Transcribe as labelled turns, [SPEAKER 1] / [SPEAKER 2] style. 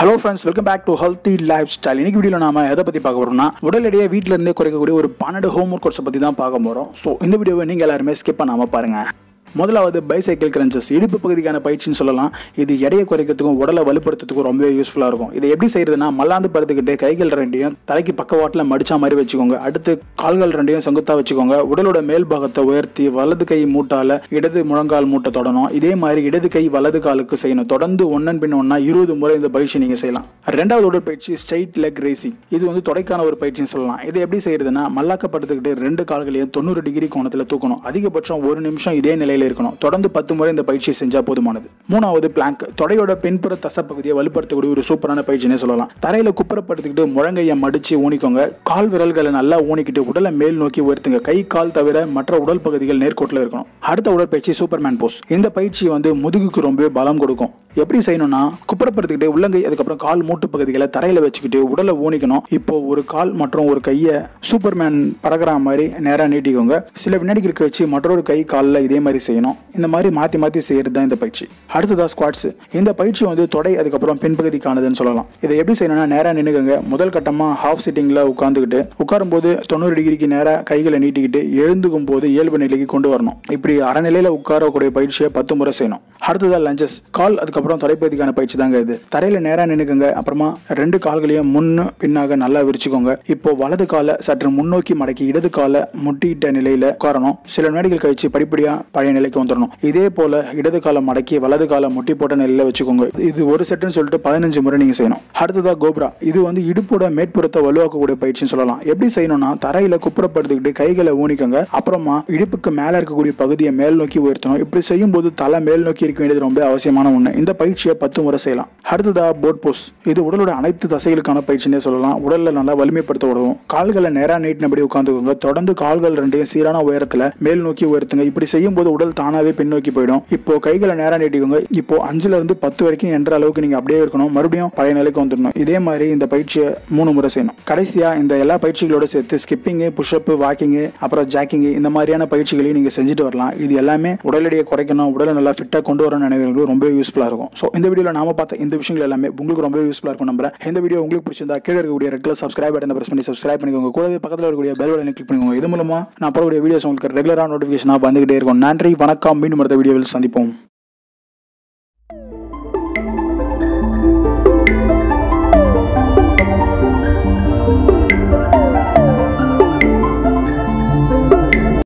[SPEAKER 1] hello friends welcome back to healthy life style இன்னைக்கு வீடியோவில் நாம எதை பற்றி பார்க்க போறோம்னா உடல் எடையை வீட்டில இருந்தே குறைக்கக்கூடிய ஒரு பன்னெண்டு ஹோம் ஒர்க் கோர்ஸை பற்றி தான் பார்க்க போகிறோம் ஸோ இந்த வீடியோவை நீங்கள் எல்லாருமே ஸ்கிப் பண்ணாமல் பாருங்க முதலாவது பைசைக்கிள் கிரன்ச்சஸ் இடுப்பு பகுதிக்கான பயிற்சின்னு சொல்லலாம் இது எடையை குறைக்கிறதுக்கும் உடலை வலுப்படுத்துறதுக்கும் ரொம்பவே யூஸ்ஃபுல்லாக இருக்கும் இது எப்படி செய்யறதுன்னா மல்லாந்து படுத்துக்கிட்டு கைகள் ரெண்டையும் தலைக்கு பக்கவாட்டில் மடிச்சா மாதிரி வச்சுக்கோங்க அடுத்து கால்கள் ரெண்டையும் செங்குத்தா வச்சுக்கோங்க உடலோட மேல் பாகத்தை உயர்த்தி வலது கை மூட்டால இடது முழங்கால் மூட்டை தொடணும் இதே மாதிரி இடது கை வலது காலுக்கு செய்யணும் தொடர்ந்து ஒன்னன் பின் ஒன்னா இருபது முறை இந்த பயிற்சி நீங்க செய்யலாம் ரெண்டாவது உடற்பயிற்சி ஸ்ட்ரைட் லெக் ரேசிங் இது வந்து தொடைக்கான ஒரு பயிற்சின்னு சொல்லலாம் இது எப்படி செய்யறதுன்னா மல்லாக்கப்படுத்துக்கிட்டு ரெண்டு கால்களையும் தொண்ணூறு டிகிரி கோணத்தில் தூக்கணும் அதிகபட்சம் ஒரு நிமிஷம் இதே நிலையில் இருக்கணும் தொடர்ந்து பத்து முறை இந்த பயிற்சியை செஞ்சா போதுமானது மூணாவது பிளாங்க் தொடையோட பின்புற தசப்பகுதியை வலுப்படுத்தக்கூடிய ஒரு சூப்பரான பயிற்சினே சொல்லலாம் தரையில குப்புறப்படுத்திக்கிட்டு முழங்கையை மடிச்சு ஊனிக்கோங்க கால் விரல்களை நல்லா ஊனிக்கிட்டு உடலை மேல் நோக்கி உயர்த்துங்க கை கால் தவிர மற்ற உடல் பகுதிகள் நேர்கோட்டில் இருக்கணும் அடுத்த உடற்பயிற்சி சூப்பர்மேன் போஸ் இந்த பயிற்சி வந்து முதுகுக்கு ரொம்பவே பலம் கொடுக்கும் எப்படி செய்யணும்னா குப்புறப்படுத்திக்கிட்டு உள்ளங்கை அதுக்கப்புறம் கால் மூட்டு பகுதிகளை தரையில வச்சுக்கிட்டு உடலை ஊனிக்கணும் இப்போ ஒரு கால் மற்றும் ஒரு கையை சூப்பர்மேன் பறக்கிற மாதிரி நேராக நீட்டிக்கோங்க சில வினாடிகளுக்கு வச்சு மற்றொரு கை காலில் இதே மாதிரி செய்யணும் இந்த மாதிரி மாற்றி மாற்றி செய்யறது தான் இந்த பயிற்சி அடுத்ததா ஸ்குவாட்ஸ் இந்த பயிற்சி வந்து தொடை அதுக்கப்புறம் பின்பகுதிக்கானதுன்னு சொல்லலாம் இதை எப்படி செய்யணும்னா நேராக நின்னுக்கங்க முதல் கட்டமாக ஹாஃப் சிட்டிங்கில் உட்காந்துக்கிட்டு உட்காரும் போது தொண்ணூறு டிகிரிக்கு நேராக கைகளை நீட்டிக்கிட்டு எழுந்துக்கும் போது இயல்பு நிலைக்கு கொண்டு வரணும் இப்படி அறநிலையில் உட்காரக்கூடிய பயிற்சியை பத்து முறை செய்யணும் அடுத்ததா லஞ்சஸ் கால் அதுக்கப்புறம் தொலைப்பகுதிக்கான பயிற்சி தாங்க இது தரையில நேரா நின்னுக்கங்க அப்புறமா ரெண்டு கால்களையும் முன்னு பின்னாக நல்லா விரிச்சுக்கோங்க இப்போ வலது காலை சற்று முன்னோக்கி மடக்கி இடது காலை முட்டிட்ட நிலையில உட்காரணும் சில வினாடிகள் கழிச்சு படிப்படியா பழைய நிலைக்கு வந்துடணும் இதே போல இடது காலை மடக்கி வலது காலை முட்டி போட்ட நிலையில வச்சுக்கோங்க இது ஒரு செட்டுன்னு சொல்லிட்டு பதினஞ்சு முறை நீங்க செய்யணும் அடுத்ததா கோப்ரா இது வந்து இடுப்போட மேற்புறத்தை வலுவாக்கக்கூடிய பயிற்சின்னு சொல்லலாம் எப்படி செய்யணும்னா தரையில குப்புறப்படுத்திக்கிட்டு கைகளை ஊனிக்கோங்க அப்புறமா இடுப்புக்கு மேல இருக்கக்கூடிய பகுதியை மேல் நோக்கி உயர்த்தணும் இப்படி செய்யும் போது தலை மேல் நோக்கி இருக்க வேண்டியது ரொம்ப அவசியமான ஒண்ணு இந்த பயிற்சியை பத்து முறை செய்யலாம் அடுத்ததா போட் போஸ் இது உடலோட அனைத்து தசைகளுக்கான பயிற்சினே சொல்லலாம் உடல்ல நல்லா வலிமைப்படுத்த உதவும் கால்களை நேரா நீட்டினபடி உட்காந்துக்கோங்க தொடர்ந்து கால்கள் ரெண்டையும் சீரான உயரத்துல மேல் நோக்கி உயர்த்துங்க இப்படி செய்யும் போது உடல் தானாவே பின்னோக்கி போயிடும் இப்போ கைகளை நேரா நீட்டிக்கோங்க இப்போ அஞ்சுல இருந்து பத்து வரைக்கும் என்ற அளவுக்கு நீங்க அப்படியே இருக்கணும் மறுபடியும் பழைய நிலைக்கு வந்துடணும் இதே மாதிரி இந்த பயிற்சியை மூணு முறை செய்யணும் கடைசியா இந்த எல்லா பயிற்சிகளோட சேர்த்து ஸ்கிப்பிங்கு புஷ்அப் வாக்கிங்கு அப்புறம் ஜாக்கிங்கு இந்த மாதிரியான பயிற்சிகளையும் நீங்க செஞ்சுட்டு வரலாம் இது எல்லாமே உடல் எடையை குறைக்கணும் உடலை நல்லா ஃபிட்டா கொண்டு வரணும்னு நினைக்கிறவங்களுக்கு ரொம்ப யூஸ்ஃபுல்லா இருக்கும் ஸோ இந்த வீடியோல நாம பார்த்த இந்த விஷயங்கள் எல்லாமே உங்களுக்கு ரொம்ப யூஸ்ஃபுல்லா இருக்கும் நம்புறேன் இந்த வீடியோ உங்களுக்கு பிடிச்சிருந்தா கீழே இருக்கக்கூடிய ரெட் கலர் சப்ஸ்கிரைப் பட்டனை பிரஸ் பண்ணி சப்ஸ்கிரைப் பண்ணிக்கோங்க கூடவே பக்கத்தில் இருக்கக்கூடிய பெல் பட்டனை கிளிக் பண்ணிக்கோங்க இது மூலமா நான் போடக்கூடிய வீடியோஸ் உங்களுக்கு ரெகுலராக நோட்டிஃபிகேஷனாக வந்துகிட்டே இருக்கும் நன்றி வணக்கம் மீண்டும் அடுத்த வீடியோவில் சந்திப்போம்